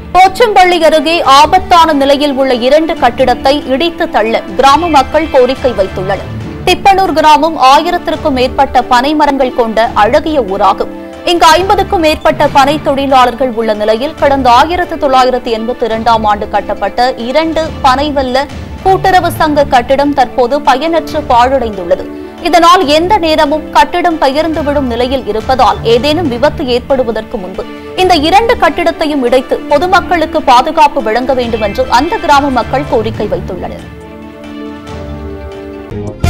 போச்சம்பள்ளி அருகே ஆபத்தான நிலையில் உள்ள இரண்டு கட்டிடத்தை இடித்து தள்ள கிராம மக்கள் கோரிக்கை வைத்துள்ளனர் திப்பனூர் கிராமம் ஆயிரத்திற்கும் மேற்பட்ட பனை மரங்கள் கொண்ட அழகிய ஊராகும் இங்கு ஐம்பதுக்கும் மேற்பட்ட பனை தொழிலாளர்கள் உள்ள நிலையில் கடந்த ஆயிரத்து தொள்ளாயிரத்து எண்பத்தி இரண்டாம் ஆண்டு கட்டப்பட்ட இரண்டு பனைவல்ல கூட்டுறவு சங்க கட்டிடம் தற்போது பயனற்று பாழடைந்துள்ளது இதனால் எந்த நேரமும் கட்டிடம் பெயர்ந்து விடும் நிலையில் இருப்பதால் ஏதேனும் விபத்து ஏற்படுவதற்கு முன்பு இந்த இரண்டு கட்டிடத்தையும் இடைத்து பொதுமக்களுக்கு பாதுகாப்பு வழங்க வேண்டும் என்று அந்த கிராம மக்கள் கோரிக்கை வைத்துள்ளனர்